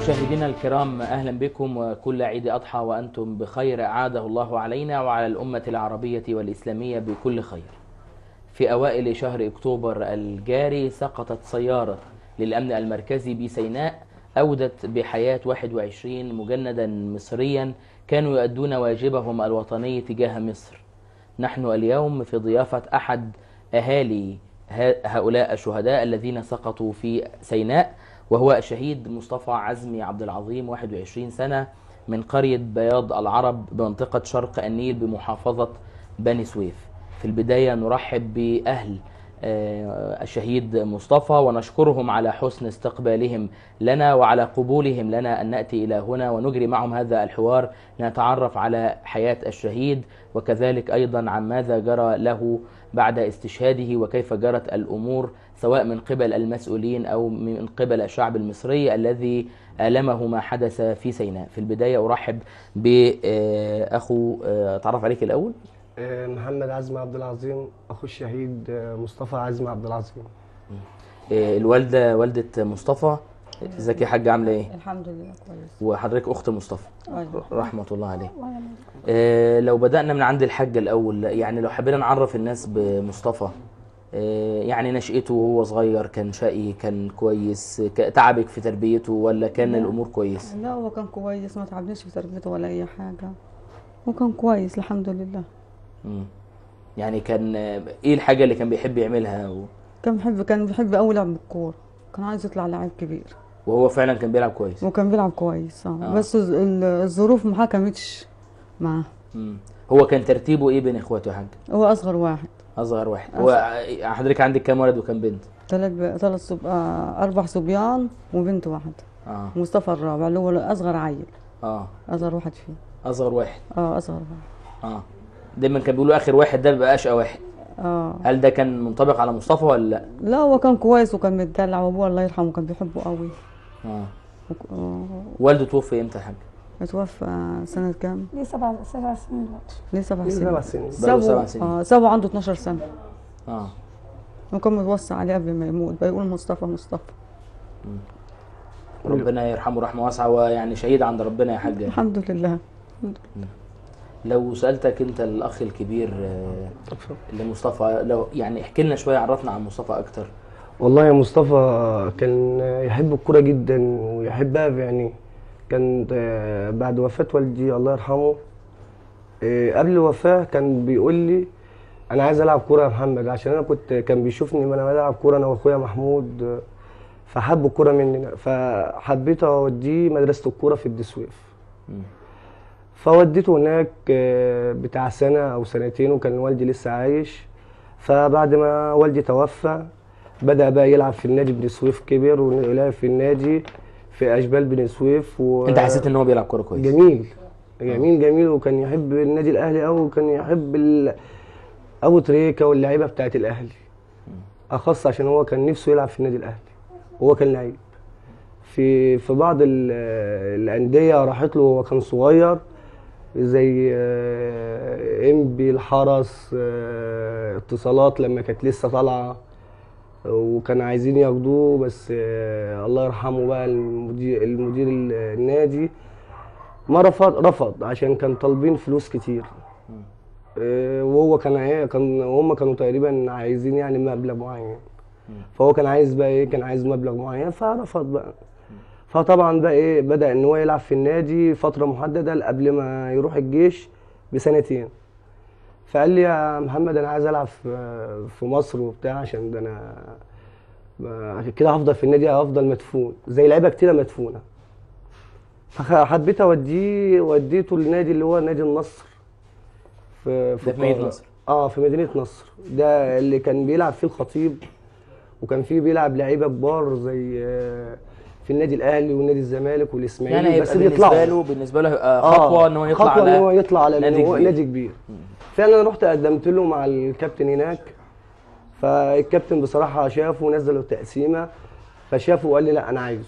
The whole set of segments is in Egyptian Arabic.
مشاهدينا الكرام اهلا بكم وكل عيد اضحى وانتم بخير اعاده الله علينا وعلى الامه العربيه والاسلاميه بكل خير. في اوائل شهر اكتوبر الجاري سقطت سياره للامن المركزي بسيناء اودت بحياه 21 مجندا مصريا كانوا يؤدون واجبهم الوطني تجاه مصر. نحن اليوم في ضيافه احد اهالي هؤلاء الشهداء الذين سقطوا في سيناء وهو الشهيد مصطفى عزمي عبد العظيم 21 سنة من قرية بياض العرب بمنطقة شرق النيل بمحافظة بني سويف في البداية نرحب بأهل الشهيد مصطفى ونشكرهم على حسن استقبالهم لنا وعلى قبولهم لنا أن نأتي إلى هنا ونجري معهم هذا الحوار لنتعرف على حياة الشهيد وكذلك أيضا عن ماذا جرى له بعد استشهاده وكيف جرت الأمور سواء من قبل المسؤولين أو من قبل الشعب المصري الذي آلمه ما حدث في سيناء في البداية أرحب بأخو أتعرف عليك الأول محمد عزمي عبد العظيم اخو الشهيد مصطفى عزمي عبد العظيم الوالده والده مصطفى ازيك يا حاجه عامله ايه الحمد لله كويس وحضرتك اخت مصطفى أيوة. رحمه الله عليه آه لو بدانا من عند الحاج الاول يعني لو حبينا نعرف الناس بمصطفى آه يعني نشأته وهو صغير كان شقي كان كويس ك- تعبك في تربيته ولا كان لا. الامور كويس لا هو كان كويس ما تعبنيش في تربيته ولا اي حاجه وكان كويس الحمد لله مم. يعني كان آه، ايه الحاجه اللي كان بيحب يعملها و- كان بيحب كان بيحب قوي يلعب بالكوره كان عايز يطلع لعيب كبير وهو فعلا كان بيلعب كويس وكان بيلعب كويس اه آه. بس ال- ال- الظروف ما حكمتش معاه مم. هو كان ترتيبه ايه بين اخواته يا حاج هو اصغر واحد اصغر واحد هو آه، حضرتك عندك كام ولد وكام بنت ثلاث ثلاث صب... آه اربع صبيان وبنت واحده اه مصطفى الرابع اللي هو اصغر عيل اه اصغر واحد فيه اصغر واحد اه اصغر واحد اه دايما كان بيقولوا اخر واحد ده بيبقى اشقى واحد اه هل ده كان منطبق على مصطفى ولا لا لا هو كان كويس وكان متدلع وابوه الله يرحمه كان بيحبه قوي اه وك- آه، والده توفي امتى يا حاج اتوفى سنة كام؟ ليه سبع سبع سنين دلوقتي ليه سبع ليه سنين سبع سنين بقاله سبع سابوا سنين. آه سابوا عنده 12 سنة اه وكان متوصى عليه قبل ما يموت بيقول مصطفى مصطفى ربنا يرحمه رحمه واسعه ويعني شهيد عند ربنا يا حاج الحمد لله لو سالتك انت الاخ الكبير آه، لمصطفى لو يعني احكي لنا شويه عرفنا عن مصطفى اكتر والله يا مصطفى كان يحب الكوره جدا ويحبها يعني كان آه، بعد وفاه والدي الله يرحمه آه، قبل الوفاه كان بيقول لي انا عايز العب كوره يا محمد عشان انا كنت كان بيشوفني وانا بلعب كوره انا واخويا محمود آه، فحب الكوره مننا فحبيت اوديه مدرسه الكوره في الدسويف مم. فوديته هناك آه، بتاع سنة أو سنتين وكان والدي لسه عايش فبعد ما والدي توفى بدأ بقى يلعب في النادي بني سويف كبر ولعب في النادي في أشبال بني سويف و... انت حسيت ان هو بيلعب كوره كويس جميل جميل جميل وكان يحب النادي الأهلي أوي وكان يحب ال... أبو تريكة واللعيبة بتاعت الأهلي أخص عشان هو كان نفسه يلعب في النادي الأهلي وهو كان لعيب في في بعض ال- الأندية راحت له وهو كان صغير زي آه، انبي الحرس آه، اتصالات لما كانت لسه طالعه وكان عايزين ياخدوه بس آه، الله يرحمه بقى المدير المدير النادي ما رفض رفض عشان كان طالبين فلوس كتير آه، وهو كان ايه كان هم كانوا تقريبا عايزين يعني مبلغ معين فهو كان عايز بقى ايه كان عايز مبلغ معين فرفض بقى فطبعا بقى ايه بدا ان هو يلعب في النادي فتره محدده قبل ما يروح الجيش بسنتين فقال لي يا محمد انا عايز العب في في مصر وبتاع عشان ده انا عشان كده هفضل في النادي هفضل مدفون زي لعيبه كتيره مدفونه فحبيت اوديه وديته النادي اللي هو نادي النصر في ده في مدينة القاهرة. نصر. اه في مدينه نصر ده اللي كان بيلعب فيه الخطيب وكان فيه بيلعب لعيبه كبار زي آه، في النادي الاهلي والنادي الزمالك والاسماعيلي يعني بس بس بالنسبه بيطلعوا له بالنسبه له آه، خطوه ان هو يطلع خطوه ان هو على يطلع على نادي نادي كبير, كبير. نادي كبير. فعلا انا رحت قدمت له مع الكابتن هناك فالكابتن بصراحه شافه ونزل التقسيمه فشافه وقال لي لا انا عايزه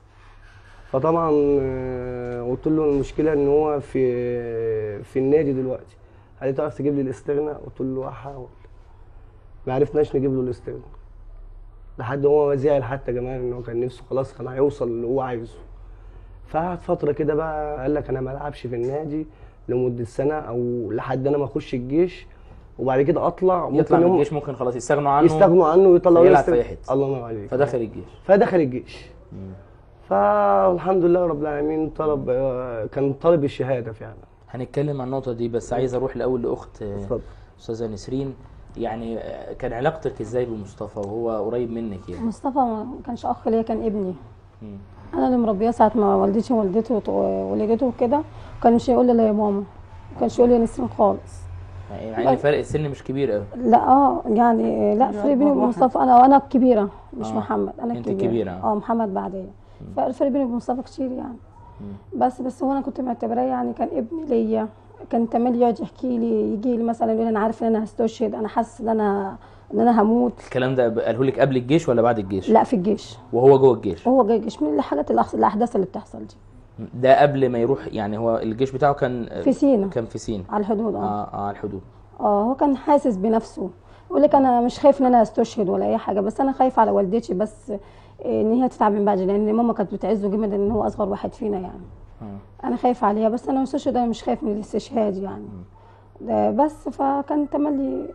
فطبعا آه، قلت له المشكله ان هو في في النادي دلوقتي قال لي تعرف تجيب لي الاستغناء قلت له هحاول ما عرفناش نجيب له الاستغناء لحد هو زعل حتى كمان ان هو كان نفسه خلاص كان هيوصل اللي هو عايزه فقعد فتره كده بقى قال لك انا ما العبش في النادي لمده سنه او لحد انا ما اخش الجيش وبعد كده اطلع يطلع من يوم الجيش ممكن خلاص يستغنوا عنه يستغنوا عنه ويطلعوا يلعب يستر- في أي حتة. الله ينور عليك فدخل الجيش فدخل الجيش فالحمد لله رب العالمين طلب آه، كان طالب الشهاده فعلا هنتكلم عن النقطة دي بس عايز اروح الاول لاخت آه، اتفضل. استاذة نسرين يعني آه، كان علاقتك ازاي بمصطفى وهو قريب منك يعني مصطفى ما كانش اخ ليا كان ابني مم. انا اللي مربيه ساعه ما والدتي وولدته وط- ولدته وكده ما كانش يقول لي لا يا ماما ما كانش يقول لي يا نسرين خالص يعني مع ان فرق السن مش كبير قوي لا اه يعني لا فرق بيني وبين مصطفى انا وانا الكبيره مش آه. محمد انا أنت الكبيره الكبيرة. اه محمد بعديا فالفرق بيني وبين مصطفى كتير يعني بس بس هو انا كنت معتبراه يعني كان ابني ليا كان تملي يقعد يحكي لي يجي لي مثلا يقول لي انا عارف ان انا هستشهد انا حاسس ان انا ان انا هموت الكلام ده قاله لك قبل الجيش ولا بعد الجيش لا في الجيش وهو جوه الجيش وهو جاي الجيش من الحاجات الأحس- الاحداث اللي بتحصل دي ده قبل ما يروح يعني هو الجيش بتاعه كان في سينا كان في سينا على الحدود اه اه اه على الحدود اه هو كان حاسس بنفسه يقول لك انا مش خايف ان انا استشهد ولا اي حاجه بس انا خايف على والدتي بس إيه، ان هي تتعب من بعد لان ماما كانت بتعزه جامد ان هو اصغر واحد فينا يعني آه. انا خايف عليها بس انا مستشهد انا مش خايف من الاستشهاد يعني ده بس فكان تملي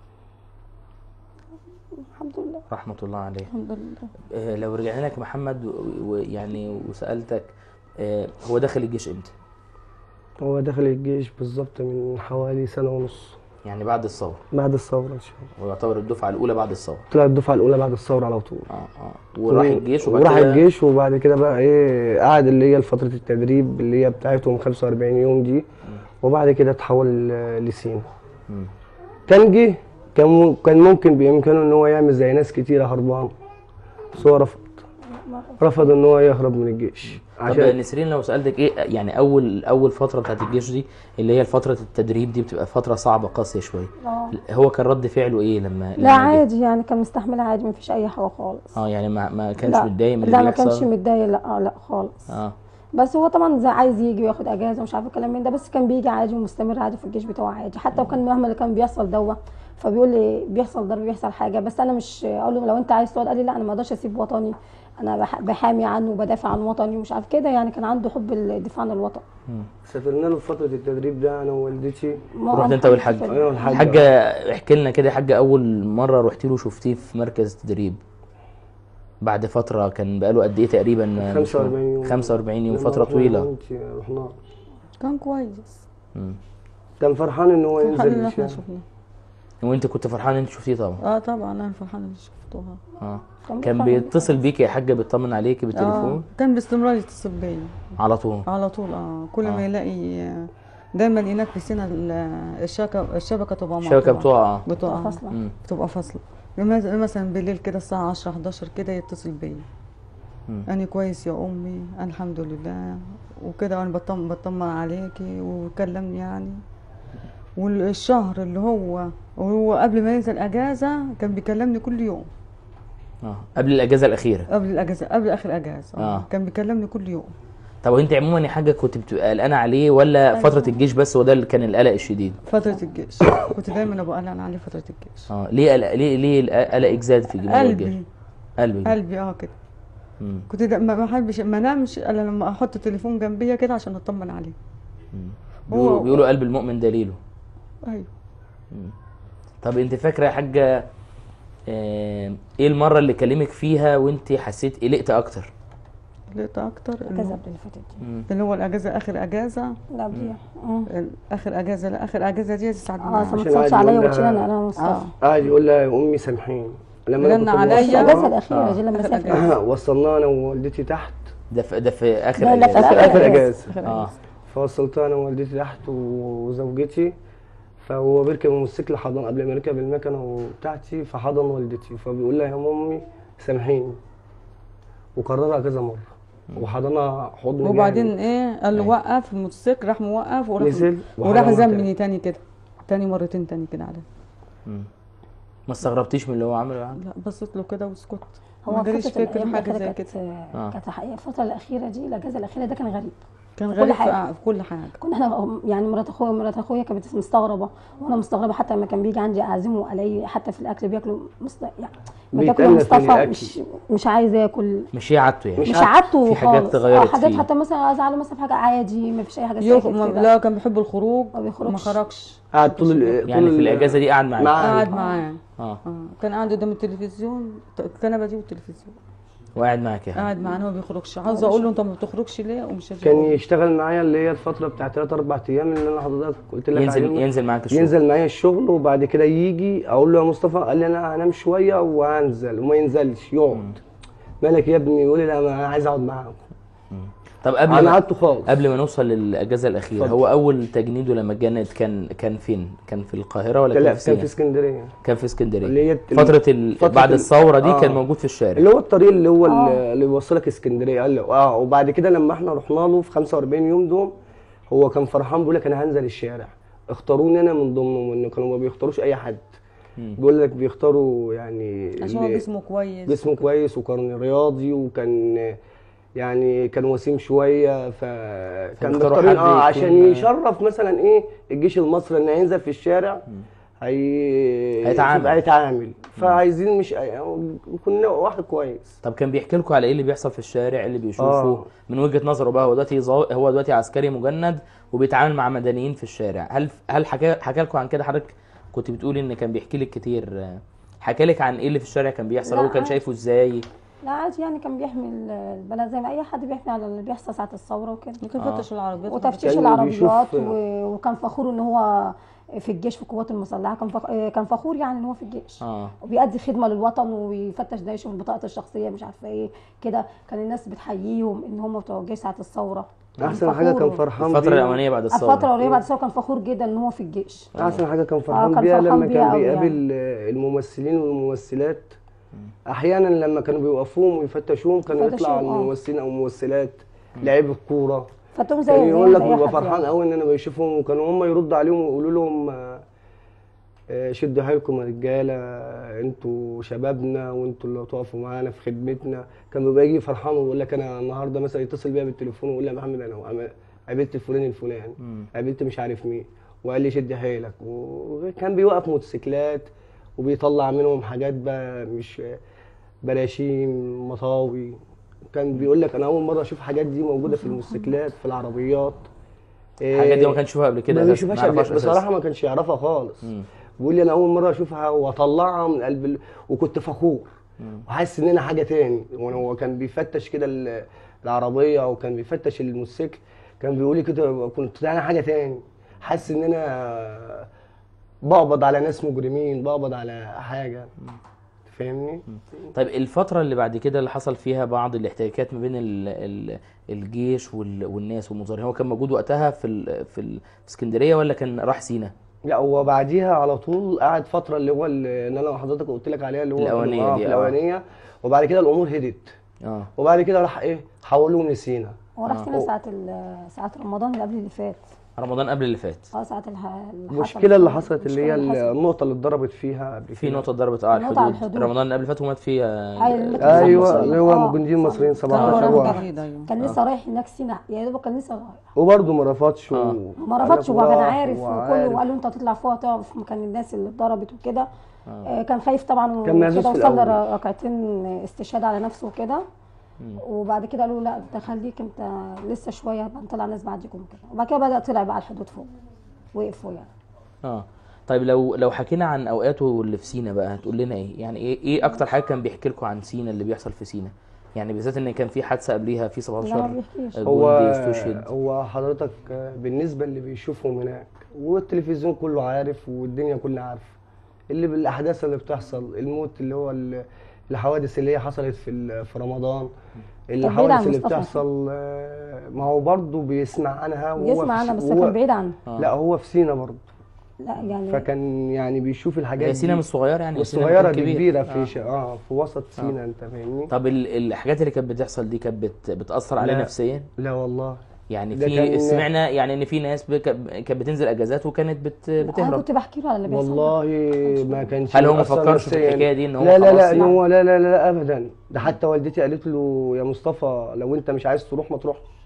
الحمد لله رحمة الله عليه الحمد لله آه لو رجعنا لك محمد و- ويعني وسألتك آه هو دخل الجيش امتى؟ هو دخل الجيش بالظبط من حوالي سنه ونص يعني بعد الثورة بعد الثوره ان شاء الله ويعتبر الدفعة الأولى بعد الثورة طلع الدفعه الاولى بعد الثوره على طول اه اه وراح الجيش وبعد وراح كده الجيش وبعد كده بقى ايه قعد اللي هي فتره التدريب اللي هي بتاعتهم 45 يوم دي وبعد كده اتحول ل- لسينا مم. كان جه كان مم- كان ممكن بامكانه ان هو يعمل زي ناس كتيره هربان بس هو رفض رفض ان هو يهرب من الجيش طب عشان نسرين لو سألتك ايه يعني أول أول فترة بتاعت الجيش دي اللي هي فترة التدريب دي بتبقى فترة صعبة قاسية شوية اه هو كان رد فعله ايه لما لا لما جه؟ عادي يعني كان مستحمل عادي مفيش اي حاجه خالص اه يعني ما ما كانش لا متضايق من لا اللي ما كانش بيحصل متضايق لا آه، لا خالص اه بس هو طبعا زي عايز يجي وياخد اجازه ومش عارف الكلام من ده بس كان بيجي عادي ومستمر عادي في الجيش بتاعه عادي حتى وكان مهما اللي كان بيحصل دوه فبيقول لي بيحصل ضرب بيحصل حاجه بس انا مش اقول له لو انت عايز تقعد قال لي لا انا ما اقدرش اسيب وطني انا بح- بحامي عنه وبدافع عن وطني ومش عارف كده يعني كان عنده حب الدفاع عن الوطن سافرنا له في فتره التدريب ده انا ووالدتي ما- رحت أنا انت والحاج حابة ايوه الحاج حاجة احكي لنا كده يا حاجة أول مرة رحت له شفتيه في مركز تدريب بعد فترة كان بقاله قد إيه تقريبا مش- 45 يوم 45 يوم لما فترة رحنا طويلة وانتي رحنا كان كويس مم. كان فرحان ان هو فرحان ينزل ان احنا الشارع. شفناه وأنت كنت فرحان أنت شفتيه طبعا اه طبعا انا فرحان اني شفتوها اه كان كان بيفهم- بيتصل بيك يا حاجة بيطمن عليكي اه بالتليفون كان باستمرار يتصل بيا على طول على طول اه كل آه. ما يلاقي آه، دايما هناك في سينا ال- الشبكه الشبكه تبقى الشبكة مقطوعة. بتقع آه. بتقع فاصلة. مم. بتبقى فاصله لما- مثلا بالليل كده الساعه 10 11 كده يتصل بيا مم. انا كويس يا امي أنا الحمد لله وكده وانا بطمن بطمن عليكي وكلمني يعني والشهر اللي هو وهو قبل ما ينزل اجازه كان بيكلمني كل يوم اه قبل الأجازة الأخيرة قبل الاجازه قبل اخر اجازه آه. كان بيكلمني كل يوم طب أنت عموما يا حاجة كنت بتبقى قلقانة عليه ولا فترة الجيش بس هو ده اللي كان القلق الشديد فتره الجيش كنت دايما ابقى قلقان عليه فتره الجيش اه ليه قلق ليه ليه قلقك زاد في موضوع الجيش قلبي قلبك قلبي اه كده مم. كنت دا ما ما احبش ما انامش الا لما احط التليفون جنبيا كده عشان اطمن عليه بيقولوا, هو- بيقولوا قلب المؤمن دليله ايوه طب انت فاكره يا حاجه آه، ايه المره اللي كلمك فيها وانت حسيت قلقت اكتر قلقت اكتر الاجازه اللي هو- اللي فاتت دي اللي هو الاجازه اخر اجازه لا قبليها اه اخر اجازه لا اخر اجازه دي ساعات اه عشان ما عشان تصلش عادي عليا يقول وتشيل لها- انا انا مصطفى قاعد يقول لها يا امي سامحيني لما رن كنت عليا. بوصلها- الاجازه الاخيره دي لما آخر سافرت أجازة. وصلناها انا ووالدتي تحت ده في ده في اخر لا، لا، في اجازه اخر آخر اخر أجازة. اجازه اخر اه اجازه فوصلتها انا ووالدتي تحت وزوجتي فهو بيركب الموتوسيكل حضن قبل ما يركب المكنه بتاعتي فحضن والدتي فبيقول لها يا مامي سامحيني وكررها كذا مره وحضنها حضن وبعدين جامد. ايه قال له وقف الموتوسيكل راح موقف وراح نزل وراح وحضنها زمني تاني كده تاني مرتين تاني كده عليه ما استغربتيش من اللي هو عمله يعني لا بصيت له كده وسكت هو ما جاليش فترة فكر الأيام حاجه الأخيرة زي كانت كده آه. كانت الحقيقة الفترة الأخيرة دي الأجازة الأخيرة ده كان غريب كان في كل غريب حاجة. في في كل حاجه كنا احنا يعني مرات اخويا مرات اخويا كانت مستغربه وانا مستغربه حتى لما كان بيجي عندي اعزمه الاقي حتى في الاكل بياكلوا مست... يعني بتاكل بيتأنف من مصطفى الأكل. مش مش عايز ياكل مش هي عادته يعني مش مش عارف. عادته في حاجات خالص. اتغيرت اه حاجات فيه. حتى مثلا ازعله مثلا في حاجه عادي ما فيش اي حاجه يخ... ساكت ما... كده. لا كان بيحب الخروج ما بيخرجش. ما خرجش قعد طول ال- يعني طول في ال- الاجازه دي قاعد معاك معاه. قاعد معاه اه اه كان قاعد قدام التلفزيون الكنبه دي والتلفزيون وقاعد معاك يعني قاعد معانا ما بيخرجش عاوز اقول له انت ما بتخرجش ليه ومش هاجي كان أقول له. يشتغل معايا اللي هي الفتره بتاعت 3 4 ايام اللي انا حضرتك قلت لك ينزل عليهم. ينزل معاك الشغل ينزل معايا الشغل وبعد كده يجي اقول له يا مصطفى قال لي انا هنام شويه وهنزل وما ينزلش يقعد مالك يا ابني يقول لي لا ما انا عايز اقعد معاكم طب قبل انا ما قعدته خالص قبل ما نوصل للاجازه الاخيره اتفضل. هو اول تجنيده لما اتجند كان كان فين كان في القاهره ولا لا كان كان في في سينا اسكندريه كان في اسكندريه اللي هي فتره ال... فترة بعد ال- الثوره دي آه. كان موجود في الشارع اللي هو الطريق اللي هو آه. اللي اللي يوصلك اسكندريه قال له اه وبعد كده لما احنا رحنا له في 45 يوم دول هو كان فرحان بيقول لك انا هنزل الشارع اختاروني انا من ضمنهم انه كانوا ما بيختاروش اي حد مم. بيقول لك بيختاروا يعني عشان هو اللي جسمه كويس جسمه كويس وكان رياضي وكان يعني كان وسيم شويه فكان فبيختاروا مختارين حد اه عشان يكون- يشرف مثلا ايه الجيش المصري انه هينزل في الشارع هي هيتعامل. هيتعامل فعايزين مش يكون واحد كويس طب كان بيحكي لكم على ايه اللي بيحصل في الشارع إيه اللي بيشوفه آه. من وجهه نظره بقى هو دلوقتي ظا- هو دلوقتي عسكري مجند وبيتعامل مع مدنيين في الشارع هل هل حكى حكى لكم عن كده حضرتك كنت بتقولي ان كان بيحكي لك كتير آه، حكى لك عن ايه اللي في الشارع كان بيحصل لا، هو كان عادي. شايفه ازاي لا عادي يعني كان بيحمي ال- البلد زي ما اي حد بيحمي على اللي بيحصل ساعه الثوره وكده ممكن آه. فتش العربيات وتفتيش كان العربيات بيشوف- و... وكان فخور ان هو في الجيش في القوات المسلحه كان فخ... كان فخور يعني ان هو في الجيش اه وبيأدي خدمه للوطن وبيفتش ده يشوف بطاقته الشخصيه مش عارفه ايه كده كان الناس بتحييهم ان هم بتوع الجيش ساعه الثوره كان احسن حاجه كان فخور. فرحان الفتره بيها الاولانيه بعد الثوره الفتره القريبه بعد الثوره كان فخور جدا ان هو في الجيش احسن حاجه كان فرحان كان بيها فرحان لما بيها كان أوي بيقابل الممثلين والممثلات احيانا لما كانوا بيوقفوهم ويفتشوهم كانوا يفتشوهم، يطلع آه. ممثلين او ممثلات لعيب الكوره فتهم زي كان زي يقول لك زي بيبقى حد فرحان يعني. قوي ان انا بشوفهم وكانوا هم يردوا عليهم ويقولوا لهم آه، آه، شدوا حيلكم يا رجاله انتوا شبابنا وانتوا اللي هتقفوا معانا في خدمتنا كان بيبقى يجي فرحان ويقول لك انا النهارده مثلا يتصل بيا بالتليفون ويقول لي يا محمد انا عم- قابلت الفلان الفلاني مم. قابلت مش عارف مين وقال لي شد حيلك وكان بيوقف موتوسيكلات وبيطلع منهم حاجات بقى مش براشيم مطاوي كان بيقول لك انا اول مره اشوف حاجات دي موجوده في الموتوسيكلات في العربيات الحاجات دي ما كانش يشوفها قبل كده ما أساساً، بيشوفهاش ما يعرفهاش قبل- أساساً. بصراحه ما كانش يعرفها خالص مم. بيقول لي انا اول مره اشوفها واطلعها من قلب ال... وكنت فخور وحاسس ان انا حاجه تاني وانا هو كان بيفتش كده ال- العربيه او كان بيفتش الموتوسيكل كان بيقول لي كده كنت انا حاجه تاني حاسس ان انا بقبض على ناس مجرمين بقبض على حاجه فاهمني طيب الفترة اللي بعد كده اللي حصل فيها بعض الاحتكاكات ما بين ال ال الجيش وال والناس والمظاهرين هو كان موجود وقتها في ال في, ال في اسكندرية ولا كان راح سينا؟ لا هو بعديها على طول قعد فتره اللي هو اللي انا حضرتك قلت لك عليها اللي هو الأولانية آه، دي، في آه. الاولانيه وبعد كده الامور هدت اه وبعد كده راح ايه حولوهم لسينا هو راح فينا ساعه ال- ساعه رمضان اللي قبل اللي فات رمضان قبل اللي فات اه ساعه الح- اللي حصل المشكله اللي حصلت اللي هي المشكلة اللي حصلت. النقطه اللي اتضربت فيها قبل في كده. نقطة ضربت اه على نقطة على الحدود الحدود. رمضان اللي قبل اللي فات ومات فيها أيوة، اللي كان ايوه صح. اللي هو آه، مجندين صح. مصريين كان 17 هو واحد جديد ايوه كان لسه رايح هناك سينا يا دوب كان لسه رايح وبرضه ما رفضش و... آه. ما رفضش هو كان عارف وكله وعارف. وقال له انت هتطلع فوق هتقف في مكان الناس اللي اتضربت وكده آه. كان خايف طبعا كان مهزوز وكده في وصلى الأول. ركعتين استشهاد على نفسه وكده وبعد كده قالوا لا انت خليك انت لسه شويه هبقى نطلع ناس بعدكم كده وبعد كده بدا طلع بقى على الحدود فوق وقفوا يعني اه طيب لو لو حكينا عن اوقاته اللي في سينا بقى هتقول لنا ايه؟ يعني ايه ايه اكتر حاجة كان بيحكي لكم عن سينا اللي بيحصل في سينا؟ يعني بالذات ان كان في حادثة قبليها في لا ما 17 بيحكيش هو جندي استشهد هو حضرتك بالنسبه اللي بيشوفهم هناك والتلفزيون كله عارف والدنيا كلها عارفه اللي بالاحداث اللي بتحصل الموت اللي هو ال- الحوادث اللي هي حصلت في ال- في رمضان بعيد الحوادث عن اللي مصطفى. بتحصل آه، ما هو برضه بيسمع عنها وهو يسمع في- عنها بس وهو- كان بعيد عنه آه. لا هو في سينا برضه لا يعني فكان يعني بيشوف الحاجات هي سينا دي. مش صغيرة يعني سينا والصغيره مكان دي كبير. كبيره آه. في ش... اه في وسط سينا انت فاهمني طب ال- الحاجات اللي كانت بتحصل دي كانت بت- بتأثر عليه لا. نفسيا؟ لا والله يعني ده في كان- سمعنا يعني ان في ناس بك- كانت بتنزل اجازات وكانت بت انا بتهرب كنت بحكي له على اللي بيحصل والله ما كانش هل هو ما مؤثر فكرش في نفسياً. الحكاية دي إن هو لا لا خلاص لا إن يعني؟ هو لا لا لا ابدا ده حتى والدتي قالت له يا مصطفى لو انت مش عايز تروح ما تروحش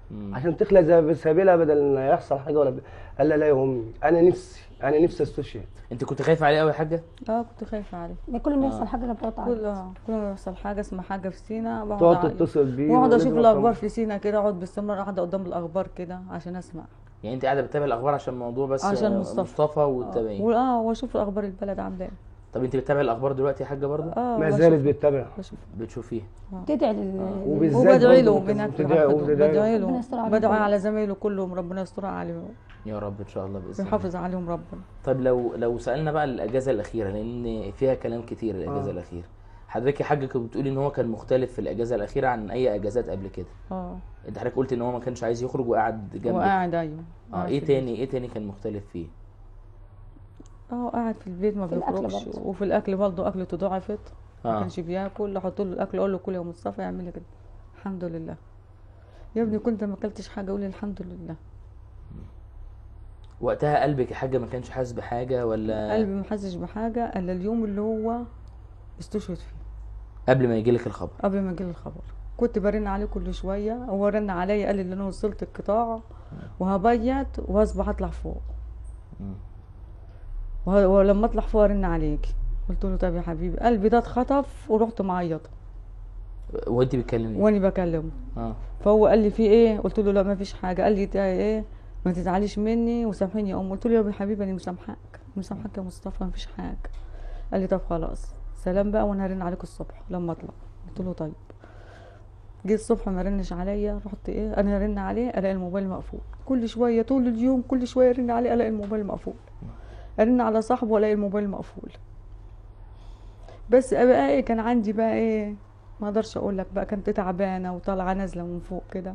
مم. عشان تخلق زي- سبيلها بدل ما يحصل حاجه ولا ب... قال لها لا يا امي انا نفسي انا نفسي استشهد انت كنت خايفه عليه قوي يا حاجه اه كنت خايفه عليه كل ما يحصل حاجه انا بقعد كل اعيط اه كل ما يحصل حاجه اسمها حاجه في سينا بقعد تقعد أعيط. تتصل بيه واقعد اشوف ونضرب الاخبار طبعا. في سينا كده اقعد باستمرار قاعده قدام الاخبار كده عشان اسمع يعني انت قاعده بتتابع الاخبار عشان الموضوع بس عشان آه، مصطفى. مصطفى والتابعين واه واشوف اخبار البلد عامله ايه طب انت بتتابع الاخبار دلوقتي يا حاجه برضه اه ما بشوف- زالت بتتابع بشوف بتشوفيها تدعي لل وبالذات وبدعي برضه له هناك في بتدعي- رحمته. وبتدعي- بدعي ربنا له يستر عليهم بدعي كلهم. على زمايله كلهم ربنا يستر عليهم يا رب ان شاء الله باذن الله ويحافظ عليهم ربنا طيب لو لو سالنا بقى الاجازه الاخيره لان فيها كلام كتير الاجازه آه. الاخيره حضرتك يا حاجه كنت بتقولي ان هو كان مختلف في الاجازه الاخيره عن اي اجازات قبل كده اه انت حضرتك قلت ان هو ما كانش عايز يخرج وقاعد جنبك وقاعد ايوه اه قاعد ايه في تاني ايه تاني كان مختلف فيه اه قاعد في البيت ما في الأكل بيخرجش برضه. وفي الاكل برضه اكلته ضعفت ما اه كانش بياكل احط له الاكل اقول له كل يا مصطفى يعمل لي كده الحمد لله يا ابني كنت ما اكلتش حاجه قول لي الحمد لله وقتها قلبك يا حاجه ما كانش حاسس بحاجه ولا قلبي ما حسش بحاجه الا اليوم اللي هو استشهد فيه قبل ما يجيلك الخبر قبل ما جالي الخبر كنت برن عليه كل شويه هو رن عليا قال لي ان انا وصلت القطاع وهبيت وهصبح اطلع فوق مم. وه- ولما اطلع فوق ارن عليك قلت له طب يا حبيبي قلبي ده اتخطف ورحت معيطه وانت بتكلمي واني بكلمه اه فهو قال لي في ايه قلت له لا ما فيش حاجه قال لي تا ايه ما تزعليش مني وسامحيني يا ام قلت له يا حبيبي انا مسامحاك مسامحاك يا مصطفى ما فيش حاجه قال لي طب خلاص سلام بقى وانا هرن عليك الصبح لما اطلع قلت له طيب جيت الصبح ما رنش عليا رحت ايه انا ارن عليه الاقي الموبايل مقفول كل شويه طول اليوم كل شويه ارن عليه الاقي الموبايل مقفول ارن على صاحبه الاقي الموبايل مقفول بس بقى ايه كان عندي بقى ايه ما اقدرش اقول لك بقى كنت تعبانه وطالعه نازله من فوق كده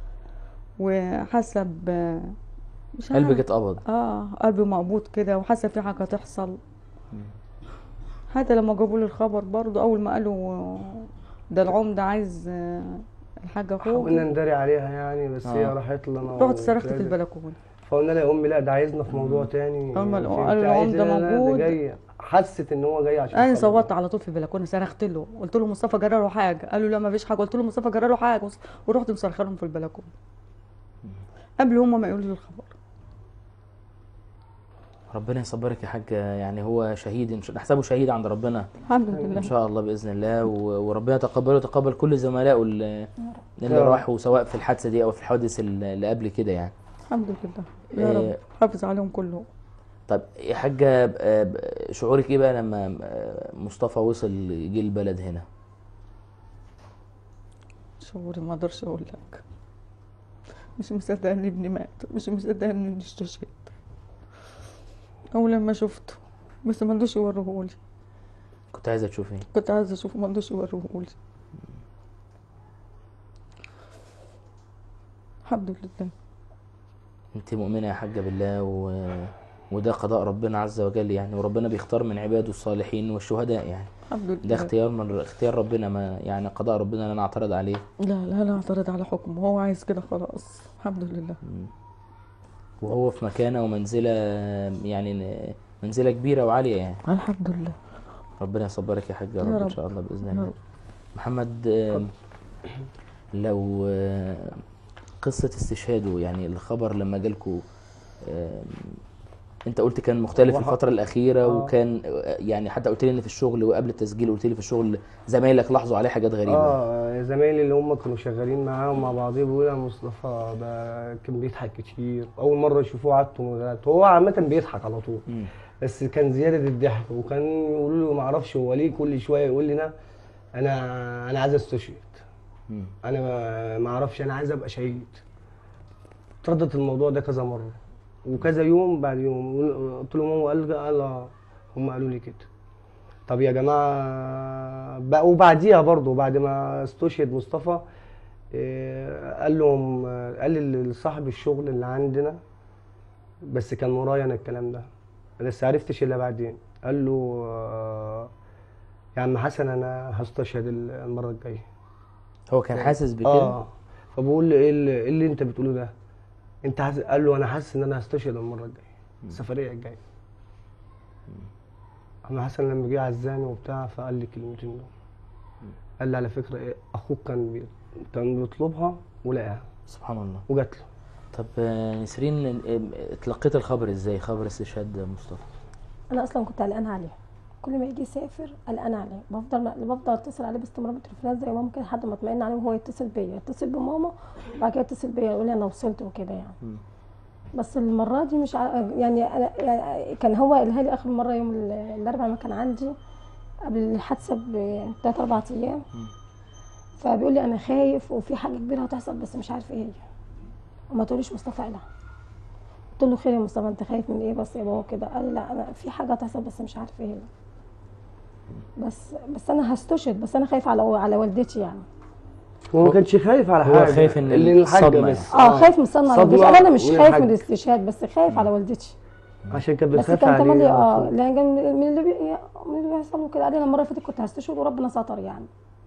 وحاسه ب مش قلبك عارف. اتقبض اه قلبي مقبوض كده وحاسه في حاجه تحصل حتى لما جابوا لي الخبر برضو اول ما قالوا ده العمده عايز آه، الحاجه حاولنا اخوك نداري عليها يعني بس هي آه. راحت لنا رحت صرخت في وكده. البلكونه فقلنا لها يا امي لا ده عايزنا في موضوع تاني أول ما في قالوا بتاع العمدة عايزنا- لا، ده موجود. جاي حست ان هو جاي عشان انا خاطر- صوتت على طول في البلكونه صرخت له قلت له مصطفى جرى له حاجه قالوا لا ما فيش حاجه قلت له مصطفى جرى له حاجه ورحت مصرخه لهم في البلكونه قبل هما ما يقولوا لي الخبر ربنا يصبرك يا حاج يعني هو شهيد إن شاء- نحسبه شهيد عند ربنا الحمد ان لله شاء الله باذن الله و- وربنا يتقبله ويتقبل كل زملائه اللي, اللي يا رب. راحوا سواء في الحادثه دي او في الحوادث اللي اللي قبل كده يعني الحمد لله يا إيه. رب حافظ عليهم كلهم طب يا حاجه آه، ب- شعورك ايه بقى لما آه، مصطفى وصل جه البلد هنا شعوري ما اقدرش اقول لك مش مصدقه ان ابني مات مش مصدقه اني استشهد اول لما شفته بس ما رضوش يوروهولي كنت عايزه تشوفيه كنت عايزه اشوفه ما رضوش يوروهولي الحمد لله انت مؤمنه يا حاجه بالله و... وده قضاء ربنا عز وجل يعني وربنا بيختار من عباده الصالحين والشهداء يعني الحمد لله ده اختيار من اختيار ربنا ما يعني قضاء ربنا لا نعترض عليه لا لا لا اعترض على حكمه هو عايز كده خلاص الحمد لله وهو في مكانه ومنزله يعني ن- منزله كبيره وعاليه يعني الحمد لله ربنا يصبرك يا حاج يا يا رب ان رب. شاء الله باذن يا الله رب. محمد آم، لو آه، قصه استشهاده يعني الخبر لما جالكوا آم، انت قلت كان مختلف في وح- الفتره الاخيره آه. وكان آه، يعني حتى قلت لي ان في الشغل وقبل التسجيل قلت لي في الشغل زمايلك لاحظوا عليه حاجات غريبه اه زمايلي اللي هم كانوا شغالين معاهم مع بعضهم بيقولوا يا مصطفى ده كان بيضحك كتير اول مره يشوفوه عدته من غلط هو عامه بيضحك على طول مم. بس كان زياده الضحك وكان يقولوا له ما اعرفش هو ليه كل شويه يقول لنا انا انا عايز استشهد مم. انا ما- ما اعرفش انا عايز ابقى شهيد تردد الموضوع ده كذا مره وكذا يوم بعد يوم قلت لهم هو قال قال آه. هم قالوا لي كده طب يا جماعه بقى وبعديها برضه بعد ما استشهد مصطفى إيه، قال لهم قال لصاحب الشغل اللي عندنا بس كان ورايا انا الكلام ده انا لسه عرفتش الا بعدين قال له آه، يا عم حسن انا هستشهد المره الجايه هو كان حاسس بكده اه فبقول لي ايه اللي, إيه اللي انت بتقوله ده انت حاسس قال له انا حاسس ان انا هستشهد المره الجايه السفريه الجايه عم حسن لما جه عزاني وبتاع فقال لي كلمتين دول قال لي على فكره ايه اخوك كان بي... كان بيطلبها ولقاها سبحان الله وجات له طب آه، نسرين آه، اتلقيت الخبر ازاي خبر استشهاد مصطفى انا اصلا كنت قلقانه عليه كل ما يجي يسافر قلقانه عليه بفضل بفضل اتصل عليه باستمرار بالتليفونات زي ماما كده لحد ما اطمئن عليه وهو يتصل بيا يتصل بماما وبعد كده يتصل بيا يقول لي انا وصلت وكده يعني مم. بس المره دي مش ع... يعني انا يعني كان هو قالها لي اخر مره يوم ال- الاربعاء ما كان عندي قبل الحادثه بثلاث اربع ايام فبيقول لي انا خايف وفي حاجه كبيره هتحصل بس مش عارف ايه هي وما تقوليش مصطفى قالها قلت له خير يا مصطفى انت خايف من ايه بس يا بابا كده قال لي لا انا في حاجه هتحصل بس مش عارف ايه هي بس بس انا هستشهد بس انا خايفه على على والدتي يعني هو ما كانش خايف على هو حاجه خايف إن اللي الحاجه الصدمة بس اه خايف من الصدمه على والدتي صدمة قال انا مش من خايف الحاج. من الاستشهاد بس خايف على والدتي عشان كانت بس بتخاف كان عليه تملي على اه طول. لان كان من اللي بي... من اللي بيحصل وكده قال لي انا المره اللي فاتت كنت هستشهد وربنا ستر يعني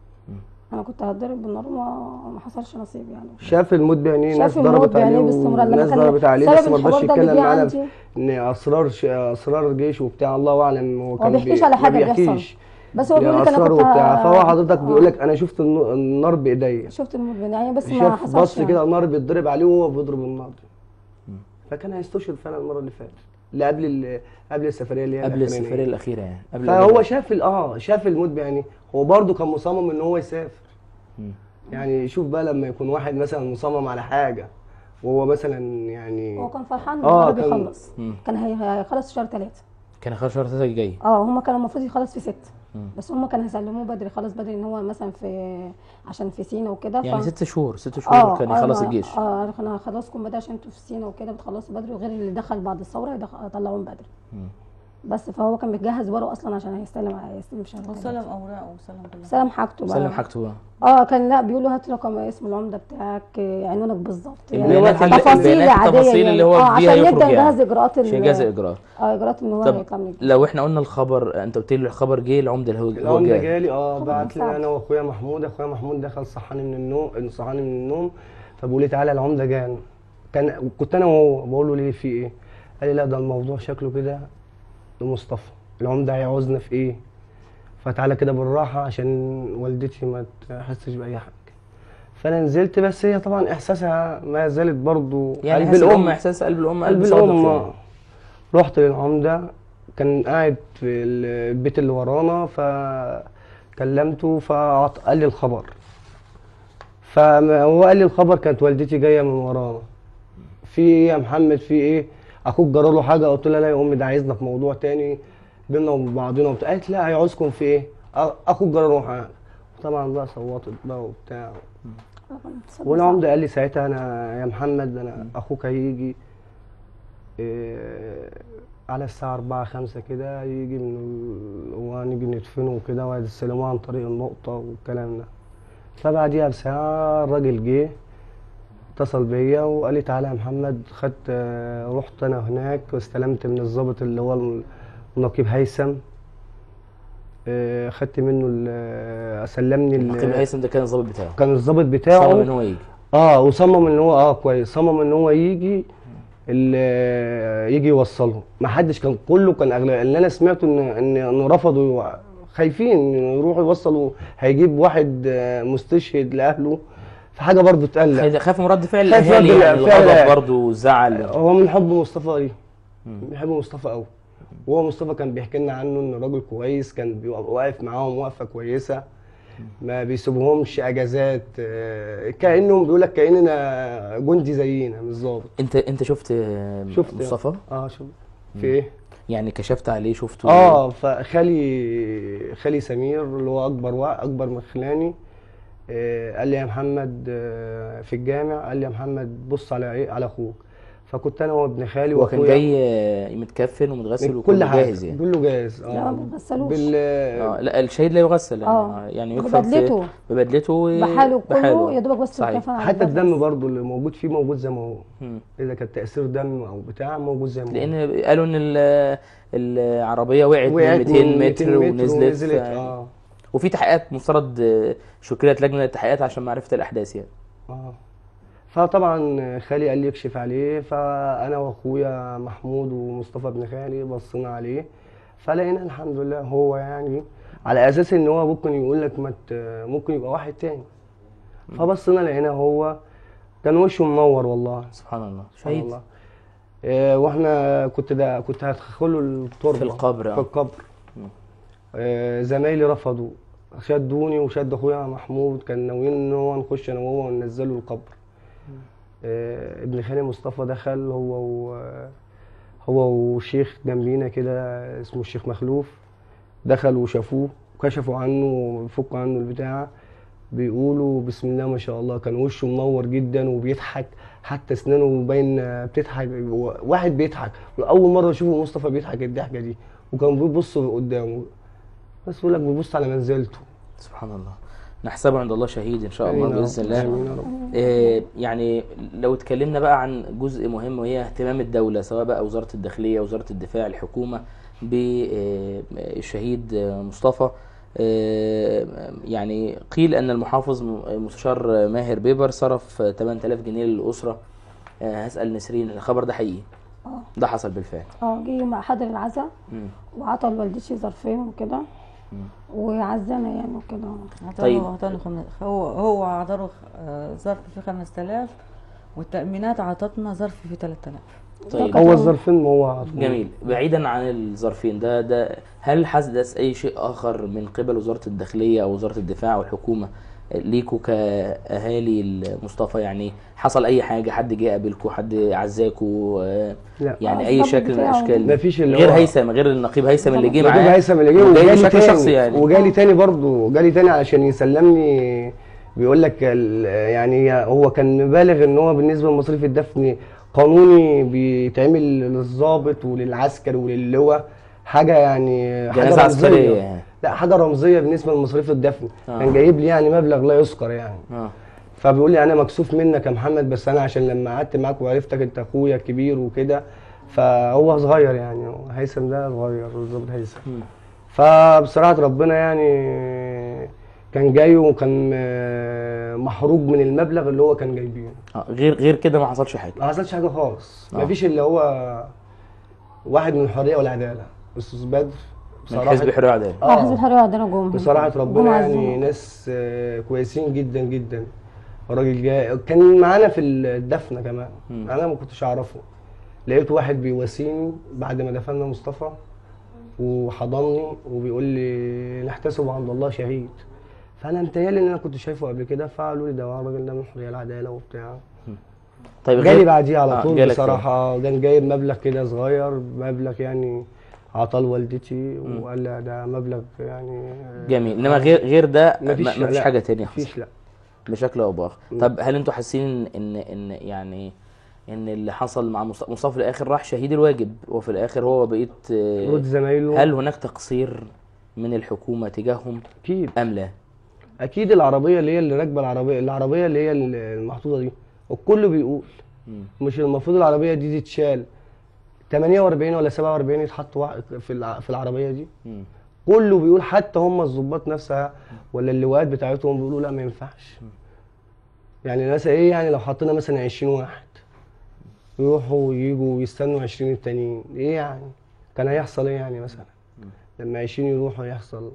انا كنت هتضرب بالنار وما ما حصلش نصيب يعني شاف الموت بعينيه ناس شاف الموت ضربت عليه بعينيه باستمرار لما وناس كان ضربت عليه سبب بس ما رضاش الحوار ده اللي يتكلم جه معانا عندي ان اسرار ش... اسرار جيش وبتاع الله اعلم هو هو كان بيحكيش بي- على ما حاجه بيحصل بيحكيش. بس هو بيقول لك انا اسرار كنت وبتاع فهو حضرتك آه. بيقول لك انا شفت النو- النار بايديا شفت الموت بعينيه بس ما شاف حصلش بص يعني. كده النار بيتضرب عليه وهو بيضرب النار فكان هيستشهد فعلا المره اللي فاتت اللي قبل ال... قبل السفريه اللي هي قبل الأخرانية. السفريه الاخيره يعني قبل فهو شاف ال- اه شاف الموت بعينيه هو برضه كان مصمم ان هو يسافر مم. يعني شوف بقى لما يكون واحد مثلا مصمم على حاجه وهو مثلا يعني هو كان فرحان ان آه، هو كان- بيخلص مم. كان هي- هيخلص في شهر ثلاثة كان خلاص شهر ثلاثة جاي اه هما كانوا المفروض يخلص في ست مم. بس هما كانوا هيسلموه بدري خلاص بدري ان هو مثلا في عشان في سينا وكده يعني ف- ست شهور ست شهور كان يخلص آه، الجيش اه انا هخلصكم بدري عشان انتوا في سينا وكده بتخلصوا بدري وغير اللي دخل بعد الثوره يدخ- يطلعوهم بدري مم. بس فهو كان بيجهز ورقه اصلا عشان هيستلم هيستلم في شهر وسلم ثلاثة. اوراقه وسلم كل حاجه سلم حاجته بقى سلم حاجته بقى اه كان لا بيقولوا هات رقم اسم العمده بتاعك آه، عنوانك بالظبط البيانات اللي- تفاصيل البيانات عاديه التفاصيل يعني. اللي هو اه بيها عشان يخرج نبدا يعني. نجهز اجراءات ال- عشان يجهز اجراءات اه اجراءات ان هو طب يطلع من الجيش. لو احنا قلنا الخبر انت قلت لي الخبر جه العمده اللي هو هو العمده جاي جالي اه طبعاً بعت لي صعب. انا واخويا محمود اخويا محمود دخل صحاني من النوم صحاني من النوم فبقول لي تعالى العمده جانا كان كنت انا وهو بقول له ليه في ايه قال لي لا ده الموضوع شكله كده لمصطفى العمده هيعوزنا في ايه فتعالى كده بالراحه عشان والدتي ما تحسش باي حاجه فانا نزلت بس هي طبعا احساسها ما زالت برضو يعني قلب احساس الام الام احساس قلب الام قلب صادق الام يعني. آه. رحت للعمده كان قاعد في البيت اللي ورانا فكلمته فقال لي الخبر فهو قال لي الخبر كانت والدتي جايه من ورانا في ايه يا محمد في ايه اخوك جرى له حاجه قلت لها لا يا امي ده عايزنا في موضوع تاني بينا وبين بعضنا وبتاع قالت لا هيعوزكم في ايه أ- اخوك جرى له حاجه طبعا بقى صوتت بقى وبتاع والعمده قال لي ساعتها انا يا محمد انا اخوك هيجي إيه على الساعة أربعة خمسة كده يجي من ال- ونيجي ندفنه وكده وهيستلموه عن طريق النقطة والكلام ده فبعديها بساعة الراجل جه اتصل بيا وقال لي تعالى يا محمد خدت آه، رحت أنا هناك واستلمت من الضابط اللي هو النقيب هيثم آه، خدت منه ال- سلمني ال- نقيب هيثم ده كان الضابط بتاعه كان الضابط صمم بتاعه ان هو يجي اه وصمم ان هو اه كويس صمم ان هو يجي ال- يجي يوصله ما حدش كان كله كان اغلب اللي انا سمعته ان ان انه رفضوا خايفين انه يروحوا يوصلوا هيجيب واحد آه، مستشهد لاهله فحاجه برضه تقلق خايف- خاف من رد فعل خايف الاهالي رد يعني فعل- الغضب برضه والزعل هو من حب مصطفى ليه بيحب مصطفى قوي وهو مصطفى كان بيحكي لنا عنه انه راجل كويس كان بيبقى واقف معاهم وقفه كويسه ما بيسيبهمش اجازات آه، كانهم بيقول لك كاننا جندي زينا بالظبط انت انت شفت آه، شفت مصطفى اه شوف في ايه يعني كشفت عليه شفته اه فخالي خالي سمير اللي هو اكبر وا... اكبر من خلاني آه قال لي يا محمد آه في الجامع قال لي يا محمد بص على ايه على اخوك فكنت انا وابن خالي هو كان واخويا جاي آه، متكفن ومتغسل كل وكله حاجه جاهز يعني كله جاهز لا، ما بيغسلوش. بال اه لا الشهيد لا يغسل آه. يعني, يعني يكفن في- ببدلته. ببدلته و- بحاله كله يا دوبك بس صحيح. الكفن على حتى الباب الدم بس. برضو اللي موجود فيه موجود زي ما هو مم. اذا كان تاثير دم او بتاع موجود زي ما هو لان قالوا ان ال- العربيه وقعت, وقعت من 200 متر, ونزلت, ونزلت ف- اه وفي تحقيقات مفترض آه، شكلت لجنه التحقيقات عشان معرفه الاحداث يعني اه فطبعا خالي قال لي يكشف عليه فانا واخويا محمود ومصطفى ابن خالي بصينا عليه فلقينا الحمد لله هو يعني على اساس ان هو ممكن يقول لك ما ت- ممكن يبقى واحد تاني فبصينا لقينا هو كان وشه منور والله سبحان الله سبحان شهيد الله آه، واحنا كنت ده كنت هدخله التربه في القبر، آه. في القبر آه، زمايلي رفضوا شدوني وشد اخويا محمود كان ناويين ان هو نخش انا وهو وننزله القبر آه، ابن خالي مصطفى دخل هو و هو وشيخ جنبينا كده اسمه الشيخ مخلوف دخلوا وشافوه وكشفوا عنه وفكوا عنه البتاع بيقولوا بسم الله ما شاء الله كان وشه منور جدا وبيضحك حتى اسنانه باين بتضحك واحد بيضحك اول مره اشوفه مصطفى بيضحك الضحكه دي وكان بيبص قدامه بس يقول لك بيبص على منزلته سبحان الله نحسبه عند الله شهيد ان شاء الله آمين يا باذن رب. الله آمين يا رب. آه، يعني لو اتكلمنا بقى عن جزء مهم وهي اهتمام الدولة سواء بقى وزارة الداخلية وزارة الدفاع الحكومة بالشهيد مصطفى آه، يعني قيل أن المحافظ م- مستشار ماهر بيبر صرف 8000 جنيه للأسرة آه، هسأل نسرين الخبر ده حقيقي اه ده حصل بالفعل اه جه مع حضر العزاء مم. وعطى لوالدتي ظرفين وكده وعزانا يعني وكده طيب. طيب عطاله خم... هو هو عطاله آه، ظرف فيه 5000 والتأمينات عطتنا ظرف فيه 3000 طيب هو الظرفين ما هو عطوه. جميل بعيدا عن الظرفين ده ده هل حدث اي شيء اخر من قبل وزاره الداخليه او وزاره الدفاع والحكومه ليكوا كاهالي المصطفى يعني حصل اي حاجه حد جه قابلكوا حد عزاكوا آه، لا يعني آه، اي الضابط شكل من بتاعه. الاشكال مفيش اللي غير هو- هيثم غير النقيب هيثم اللي جه نجيب معاه هيثم اللي جه وجاي وجالي بشكل تاني شخصي يعني وجالي تاني برضه جالي تاني علشان يسلمني بيقول لك ال- يعني هو كان مبالغ ان هو بالنسبه لمصاريف الدفن قانوني بيتعمل للضابط وللعسكر وللواء حاجه يعني حاجه جنازه رمزية. عسكريه يعني لا حاجه رمزيه بالنسبه لمصاريف الدفن آه. كان جايب لي يعني مبلغ لا يذكر يعني اه فبيقول لي انا مكسوف منك يا محمد بس انا عشان لما قعدت معاك وعرفتك انت اخويا الكبير وكده فهو صغير يعني هو هيثم ده صغير الظابط هيثم مم. فبصراحه ربنا يعني كان جاي وكان آه، محروق من المبلغ اللي هو كان جايبينه آه، غير غير كده ما حصلش حاجه ما حصلش حاجه خالص آه. مفيش اللي هو واحد من الحريه والعداله استاذ بدر من حزب الحريه والعداله اه حزب الحريه عندنا جم بصراحة جم ربنا يعني عزونا. ناس آه، كويسين جدا جدا الراجل جاي كان معانا في الدفنة كمان مم. انا ما كنتش اعرفه لقيت واحد بيواسيني بعد ما دفنا مصطفى وحضني وبيقول لي نحتسب عند الله شهيد فانا انتهيالي ان انا كنت شايفه قبل كده فقالوا لي ده الراجل ده من حريه العداله وبتاع طيب جالي غير بعديه على آه، طول جالك بصراحه كان جايب مبلغ كده صغير مبلغ يعني عطاه لوالدتي وقال لي ده مبلغ يعني آه، جميل انما غير غير ده ما مفيش ما فيش لا، حاجه تانية حصلت مفيش لا بشكل او باخر طب هل انتوا حاسين ان ان يعني ان اللي حصل مع مصطفى مصطفى في الاخر راح شهيد الواجب وفي الاخر هو بقيت آه، رد زمايله هل هناك تقصير من الحكومه تجاههم اكيد ام لا اكيد العربيه اللي هي اللي راكبه العربيه العربيه اللي هي المحطوطه دي الكل بيقول مم. مش المفروض العربيه دي تتشال 48 ولا 47 يتحط واحد في الع- في العربيه دي مم. كله بيقول حتى هم الضباط نفسها ولا اللواءات بتاعتهم بيقولوا لا ما ينفعش يعني مثلا ايه يعني لو حطينا مثلا 20 واحد يروحوا ويجوا ويستنوا 20 التانيين ايه يعني كان هيحصل ايه يعني مثلا لما 20 يروحوا يحصل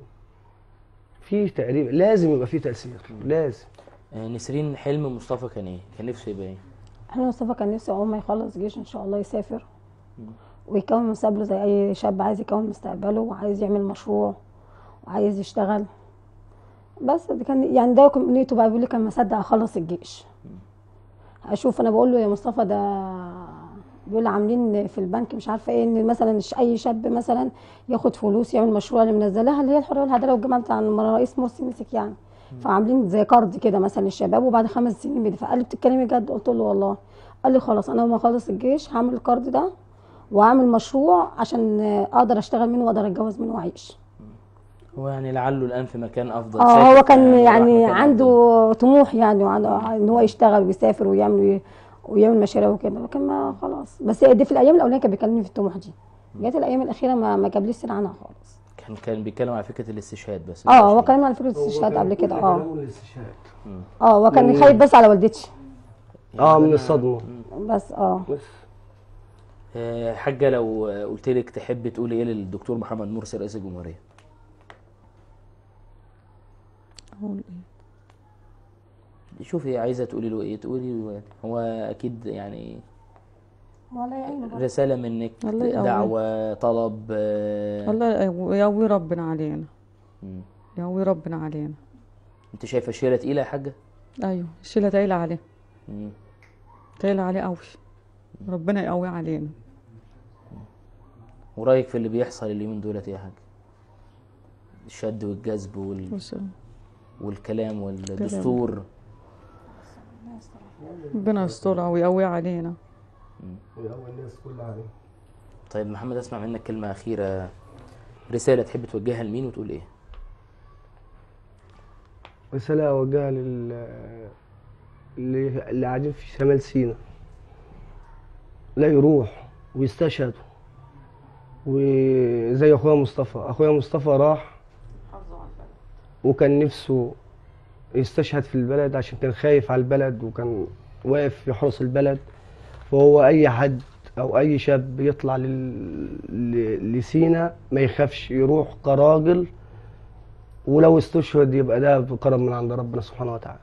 في تقريبا لازم يبقى في تأثير لازم آه، نسرين حلم مصطفى كان ايه كان نفسه يبقى ايه احنا مصطفى كان نفسه اول ما يخلص جيش ان شاء الله يسافر ويكون مستقبله زي اي شاب عايز يكون مستقبله وعايز يعمل مشروع وعايز يشتغل بس ده كان يعني ده كان نيته بقى بيقول لي كان مصدق اخلص الجيش اشوف انا بقول له يا مصطفى ده بيقول لي عاملين في البنك مش عارفه ايه ان مثلا ش- اي شاب مثلا ياخد فلوس يعمل مشروع اللي منزلها اللي هي الحريه والعداله والجماعه بتاع الرئيس مرسي مسك يعني فعاملين زي قرض كده مثلا للشباب وبعد خمس سنين بيدفع قال لي بتتكلمي جد قلت له والله قال لي خلاص انا لما اخلص الجيش هعمل القرض ده واعمل مشروع عشان اقدر اشتغل منه واقدر اتجوز منه واعيش هو يعني لعله الان في مكان افضل اه شايف هو كان راح يعني مكان عنده طموح يعني وعنده ان هو يشتغل ويسافر ويعمل ويعمل مشاريع وكده لكن ما خلاص بس دي في الايام الاولانيه كان بيكلمني في الطموح دي جت الايام الاخيره ما ما جابليش سيره عنها خالص كان كان بيتكلم على فكره الاستشهاد بس اه هو كلمني على فكره الاستشهاد قبل كده اه الاستشهاد اه هو كان خايف بس على والدتي اه من الصدمه بس اه بس آه، حاجه لو آه، قلت لك تحب تقولي ايه للدكتور محمد مرسي رئيس الجمهوريه اقول ايه شوفي عايزه تقولي له ايه تقولي له هو اكيد يعني والله يعينه برضه. رساله منك الله يقويه. دعوه طلب آه، الله يقوي ربنا علينا مم. يقوي ربنا علينا انت شايفه الشيله تقيله يا حاجه ايوه الشيله تقيله عليه مم. تقيله عليه قوي ربنا يقوي علينا ورايك في اللي بيحصل اليومين دولت ايه يا حاجه الشد والجذب وال... بص، والكلام والدستور ربنا يسترها ويقوي علينا ويقوي الناس كلها طيب محمد اسمع منك كلمه اخيره رساله تحب توجهها لمين وتقول ايه رسالة أوجهها لل اللي اللي قاعدين في شمال سيناء لا يروح ويستشهدوا وزي أخويا مصطفى أخويا مصطفى راح وكان نفسه يستشهد في البلد عشان كان خايف على البلد وكان واقف يحرس البلد فهو أي حد أو أي شاب يطلع لل... ل- لسينا ما يخافش يروح كراجل ولو استشهد يبقى ده بكرم من عند ربنا سبحانه وتعالى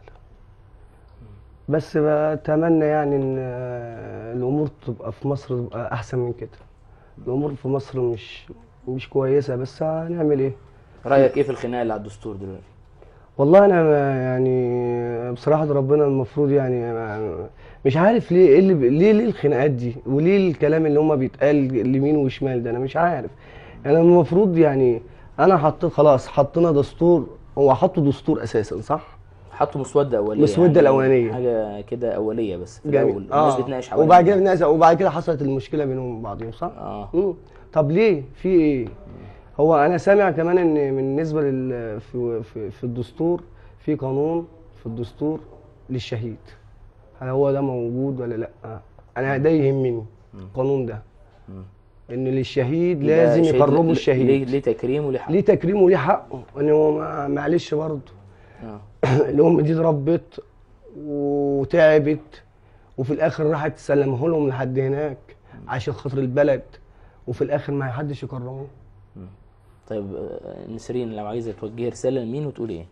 بس بتمنى يعني ان آه، الامور تبقى في مصر تبقى احسن من كده الامور في مصر مش مش كويسه بس هنعمل ايه رايك ايه في الخناقه اللي على الدستور دلوقتي والله انا ما- يعني بصراحه ربنا المفروض يعني ما- مش عارف ليه ايه اللي ب- ليه ليه الخناقات دي وليه الكلام اللي هما بيتقال اليمين وشمال ده انا مش عارف يعني المفروض يعني انا حطيت خلاص حطينا دستور هو حطوا دستور اساسا صح حطوا مسوده اوليه مسودة يعني الأولانية. حاجه كده اوليه بس في الاول جميل الناس اه بتناقش حوالين وبعد كده الناس وبعد كده حصلت المشكله بينهم وبعضهم صح؟ اه مم. طب ليه؟ في ايه؟ هو انا سامع كمان ان بالنسبه لل في, في, في الدستور في قانون في الدستور للشهيد هل هو ده موجود ولا لا؟ انا ده يهمني القانون ده مم. ان للشهيد يبقى لازم شهيد يكرموا ل- ليه الشهيد ليه تكريم وليه حق ليه تكريمه وليه حقه ان هو ما- معلش برضه آه. الام دي اتربت وتعبت وفي الاخر راحت تسلمه لهم لحد هناك عشان خاطر البلد وفي الاخر ما حدش يكرمه طيب آه، نسرين لو عايزه توجهي رساله لمين وتقول ايه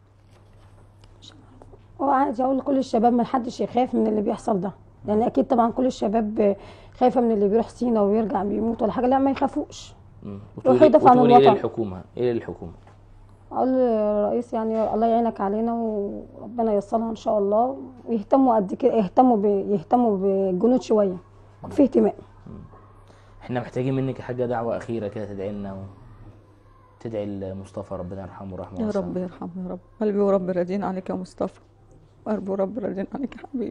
هو عايز اقول لكل الشباب ما حدش يخاف من اللي بيحصل ده لان اكيد طبعا كل الشباب خايفه من اللي بيروح سينا ويرجع بيموت ولا حاجه لا ما يخافوش مم. روحوا وتقولي يدافعوا عن وتقولي ايه الوطن. للحكومه ايه للحكومه اقول للرئيس يعني الله يعينك علينا وربنا ييسرها ان شاء الله ويهتموا قد كده يهتموا ب... يهتموا بالجنود شويه في اهتمام احنا محتاجين منك يا حاجه دعوه اخيره كده تدعي لنا و... تدعي لمصطفى ربنا يرحمه رحمه يا واسعة. رب يرحمه يا رب قلبي ورب راضين عليك يا مصطفى قلبي ورب راضين عليك يا حبيبي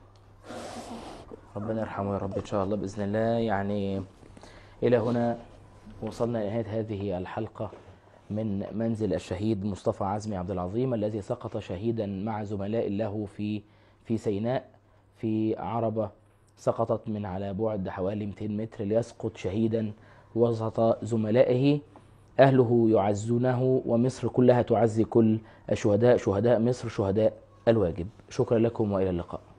ربنا يرحمه يا رب ان شاء الله باذن الله يعني الى هنا وصلنا الى نهايه هذه الحلقه من منزل الشهيد مصطفى عزمي عبد العظيم الذي سقط شهيدا مع زملاء له في في سيناء في عربه سقطت من على بعد حوالي 200 متر ليسقط شهيدا وسط زملائه اهله يعزونه ومصر كلها تعزي كل الشهداء شهداء مصر شهداء الواجب شكرا لكم والى اللقاء